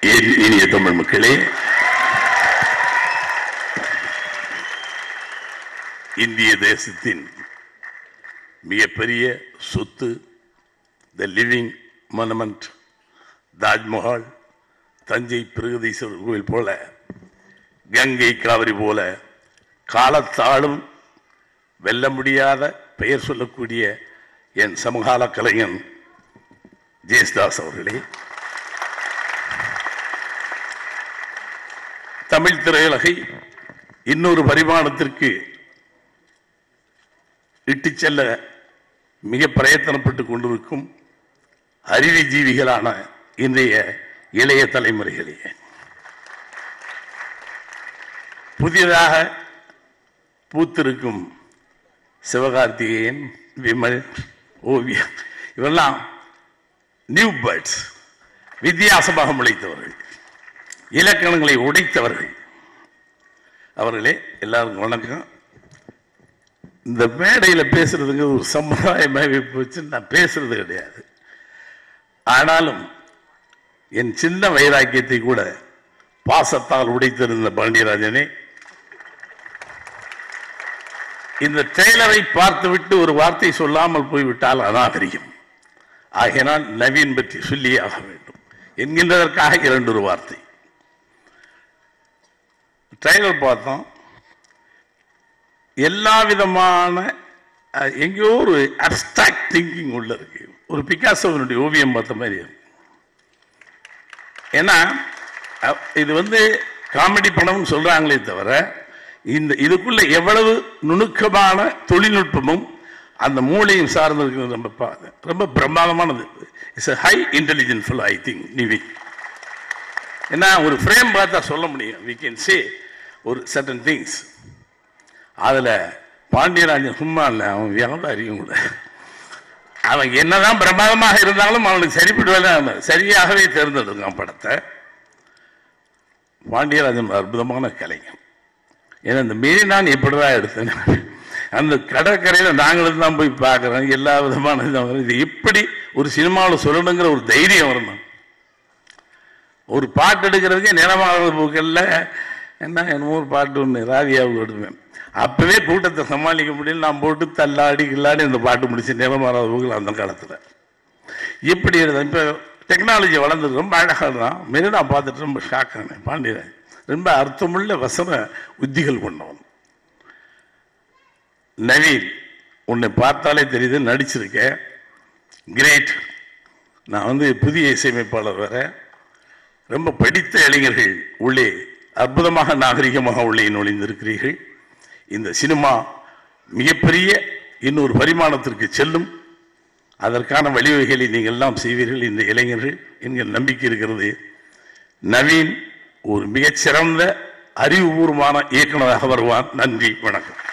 என் இனிய தமிழ் மக்களே இந்திய தேசத்தின் மிகப்பெரிய சொத்து the living monument Taj Mahal Thanjai Brihadeeswarar கோவில் போல கங்கை காவிரி போல காலத்தாலும் வெல்ல முடியாத பெயர் சொல்லக்கூடிய என் சமகால கலைஞன் ஜெயஸ்தாஸ் அவர்களே தமிழ் திரையுலகை இன்னொரு பரிமாணத்திற்கு இட்டுச் செல்ல மிக பிரயத்தனப்பட்டுக் கொண்டிருக்கும் அறிவி ஜீவிகளான இன்றைய இளைய தலைமுறைகளே புதியதாக பூத்திருக்கும் சிவகார்த்திகேயன் விமல் ஓவியா இவெல்லாம் நியூ பேர்ட்ஸ் வித்தியாசமாக முளைத்தவர்கள் இலக்கணங்களை உடைத்தவர்கள் அவர்களே எல்லாருக்கும் வணக்கம் இந்த மேடையில் பேசுறதுங்க ஒரு சம்பிரதாயமாகவே போச்சு நான் பேசுறது கிடையாது ஆனாலும் என் சின்ன வைராக்கியத்தை கூட பாசத்தால் உடைத்திருந்த பாண்டியராஜனே இந்த ட்ரெய்லரை பார்த்துவிட்டு ஒரு வார்த்தை சொல்லாமல் போய்விட்டால் அநாகரிகம் ஆகையினால் நவீன் பற்றி சொல்லியே ஆக வேண்டும் என்கின்றதற்காக இரண்டு ஒரு வார்த்தை ட்ரெய்லர் பார்த்தோம் எல்லா விதமான அஹ், எங்கேயோ ஒரு அப்டாக்ட் திங்கிங் உள்ள இருக்கு ஒரு பிகாசோவினுடைய ஓவியம் பார்த்த மாதிரி இருக்கு ஏன்னா அஹ், இது வந்து காமெடி படம்னு சொல்றாங்களே தவிர இந்த இதுக்குள்ள எவ்வளவு நுணுக்கமான தொழில்நுட்பமும் அந்த மூளையும் சார்ந்து இருக்கிறது ரொம்ப பா- ரொம்ப பிரமாதமானது it's high intelligent full I think நிவி ஏன்னா ஒரு ஃப்ரேம் பார்த்தா சொல்ல முடியும் வி கேன் சே ஒரு சர்டன் திங்ஸ் அதுல பாண்டியராஜன் சும்மா இல்லை அவன் வியாபாரியும் கூட அவன் என்னதான் பிரமாதமாக இருந்தாலும் அவனுக்கு சரிப்பட்டு சரியாகவே தேர்ந்தெடுக்கான் படத்தை பாண்டியராஜன் ஒரு அற்புதமான கலைஞன் ஏன்னா இந்த மெரினான் எப்படிதான் எடுத்தேன் அந்த கடற்கரையில் நாங்களும் தான் போய் பார்க்குறோம் எல்லா விதமான இதும் வரும். இது எப்படி ஒரு சினிமாவில் சொல்லணுங்கிற ஒரு தைரியம் வரணும் ஒரு பாட்டு எடுக்கிறதுக்கே நிலமாவது பூக்கள்ல என்ன என்னமோ ஒரு பாட்டு ஒன்று ராதியாவுக்கு எடுப்பேன் அப்பவே கூட்டத்தை சமாளிக்க முடியல நான் போட்டு தள்ளாடி கில்லாடி அந்த பாட்டு முடிச்சு நிலமாறாத பூக்கள் அந்த காலத்தில் எப்படி எழுத இப்போ டெக்னாலஜி வளர்ந்தது ரொம்ப அழகாக தான் மெரினா பார்த்துட்டு ரொம்ப ஷாக் ஆனேன் பாண்டியன் ரொம்ப அர்த்தமுள்ள வசன உத்திகள் கொண்டவன் நவீன் உன்னை பார்த்தாலே தெரியுது நடிச்சிருக்கேன் கிரேட் நான் வந்து புதிய இசையமைப்பாளர் வேற ரொம்ப படித்த இளைஞர்கள் உள்ளே அற்புதமாக நாகரிகமாக உள்ளே நுழைந்திருக்கிறீர்கள் இந்த சினிமா மிகப்பெரிய இன்னொரு பரிமாணத்திற்கு செல்லும் அதற்கான வழிவகைகளை நீங்கள் எல்லாம் செய்வீர்கள் இந்த இளைஞர்கள் என்கிற நம்பிக்கை இருக்கிறது நவீன் ஒரு மிகச்சிறந்த அறிவுபூர்வமான இயக்குனராக வருவான் நன்றி வணக்கம்